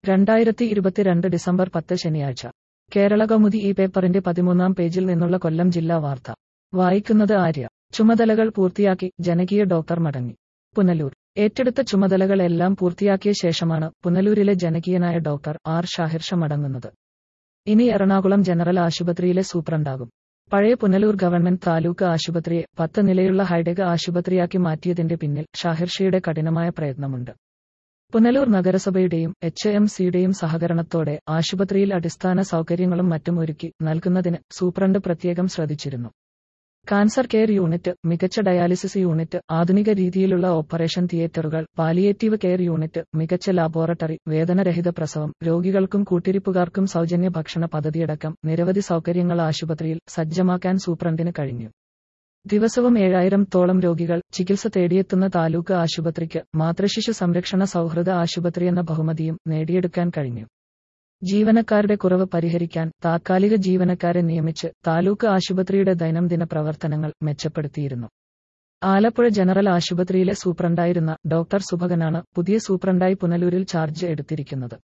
രണ്ടായിരത്തി ഇരുപത്തിരണ്ട് ഡിസംബർ പത്ത് ശനിയാഴ്ച കേരള കൗമുദി ഈ പേപ്പറിന്റെ പതിമൂന്നാം പേജിൽ നിന്നുള്ള കൊല്ലം ജില്ലാ വാർത്ത വായിക്കുന്നത് ആര്യ ചുമതലകൾ പൂർത്തിയാക്കി ജനകീയ ഡോക്ടർ മടങ്ങി പുനലൂർ ഏറ്റെടുത്ത ചുമതലകൾ എല്ലാം പൂർത്തിയാക്കിയ ശേഷമാണ് പുനലൂരിലെ ജനകീയനായ ഡോക്ടർ ആർ ഷാഹിർഷ മടങ്ങുന്നത് ഇനി എറണാകുളം ജനറൽ ആശുപത്രിയിലെ സൂപ്രണ്ടാകും പഴയ പുനലൂർ ഗവൺമെന്റ് താലൂക്ക് ആശുപത്രിയെ പത്ത് നിലയുള്ള ഹൈടെക് ആശുപത്രിയാക്കി മാറ്റിയതിന്റെ പിന്നിൽ ഷാഹിർഷയുടെ കഠിനമായ പ്രയത്നമുണ്ട് പുനലൂർ നഗരസഭയുടെയും എച്ച് എം സിയുടെയും സഹകരണത്തോടെ ആശുപത്രിയിൽ അടിസ്ഥാന സൗകര്യങ്ങളും മറ്റും ഒരുക്കി നൽകുന്നതിന് സൂപ്രണ്ട് പ്രത്യേകം ശ്രദ്ധിച്ചിരുന്നു കാൻസർ കെയർ യൂണിറ്റ് മികച്ച ഡയാലിസിസ് യൂണിറ്റ് ആധുനിക രീതിയിലുള്ള ഓപ്പറേഷൻ തിയേറ്ററുകൾ പാലിയേറ്റീവ് കെയർ യൂണിറ്റ് മികച്ച ലാബോറട്ടറി വേദനരഹിത പ്രസവം രോഗികൾക്കും കൂട്ടിരിപ്പുകാർക്കും സൗജന്യ ഭക്ഷണ പദ്ധതിയടക്കം നിരവധി സൗകര്യങ്ങൾ ആശുപത്രിയിൽ സജ്ജമാക്കാൻ സൂപ്രണ്ടിന് കഴിഞ്ഞു ദിവസവും ഏഴായിരം തോളം രോഗികൾ ചികിത്സ തേടിയെത്തുന്ന താലൂക്ക് ആശുപത്രിക്ക് മാതൃശിശു സംരക്ഷണ സൗഹൃദ ആശുപത്രി എന്ന ബഹുമതിയും നേടിയെടുക്കാൻ കഴിഞ്ഞു ജീവനക്കാരുടെ കുറവ് പരിഹരിക്കാൻ താത്കാലിക ജീവനക്കാരെ നിയമിച്ച് താലൂക്ക് ആശുപത്രിയുടെ ദൈനംദിന പ്രവർത്തനങ്ങൾ മെച്ചപ്പെടുത്തിയിരുന്നു ആലപ്പുഴ ജനറൽ ആശുപത്രിയിലെ സൂപ്രണ്ടായിരുന്ന ഡോക്ടർ സുഭകനാണ് പുതിയ സൂപ്രണ്ടായി പുനലൂരിൽ ചാർജ് എടുത്തിരിക്കുന്നത്